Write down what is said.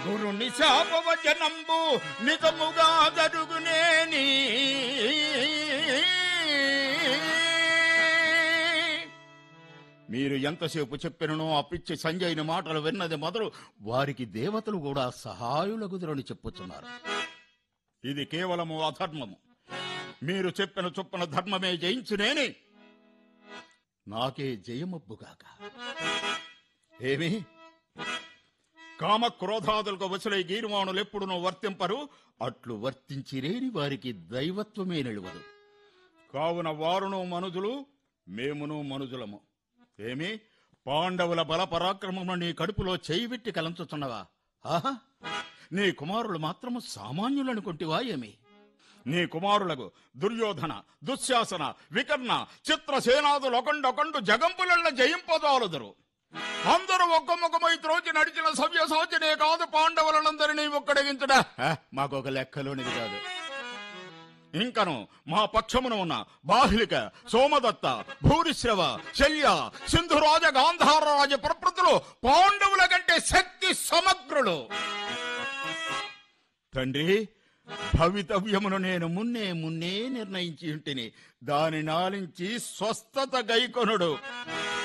గురుని శాపవచనంబు నిజముగా జరుగునేని మీరు ఎంతసేపు చెప్పిననో ఆ పిచ్చి సంజయ్ని మాటలు విన్నది మొదలు వారికి దేవతలు కూడా సహాయులగుదురని చెప్పుచున్నారు ఇది కేవలము అధర్మము మీరు చెప్పిన చొప్పున ధర్మమే జయించునేని నాకే జయమబ్బుగాక ఏమి కామ క్రోధాదులకు వసులై గీర్వాణులు ఎప్పుడునూ వర్తింపరు అట్లు వర్తించిరేని వారికి దైవత్వమే నిలువదు కావున వారును మనుజులు మేమును మనుజులము ఏమి పాండవుల బల పరాక్రమము నీ కడుపులో చేయి పెట్టి కలంచుచున్నవా ఆహా నీ కుమారులు మాత్రము సామాన్యులనుకుంటివా ఏమి నీ కుమారులకు దుర్యోధన దుశ్శాసన వికర్ణ చిత్రసేనాదులు ఒకండొకండు జగంపులన్న జయింపదాలుదురు అందరూ ఒక్క ముఖమై త్రోచి నడిచిన సవ్య సాచినే కాదు పాండవులందరినీ ఒక్కడగించడా మాకొక లెక్కలోనిది కాదు ఇంకను మా పక్షమున ఉన్న బాహ్లిక సోమదత్త భూరిశ్రవ శల్య సింధురాజ గాంధారరాజ ప్రకృతులు పాండవుల కంటే శక్తి సమగ్రులు తండ్రి భవితవ్యమును నేను మున్నే మున్నే నిర్ణయించి ఉంటిని దాని నాలించి స్వస్థత గైకొనుడు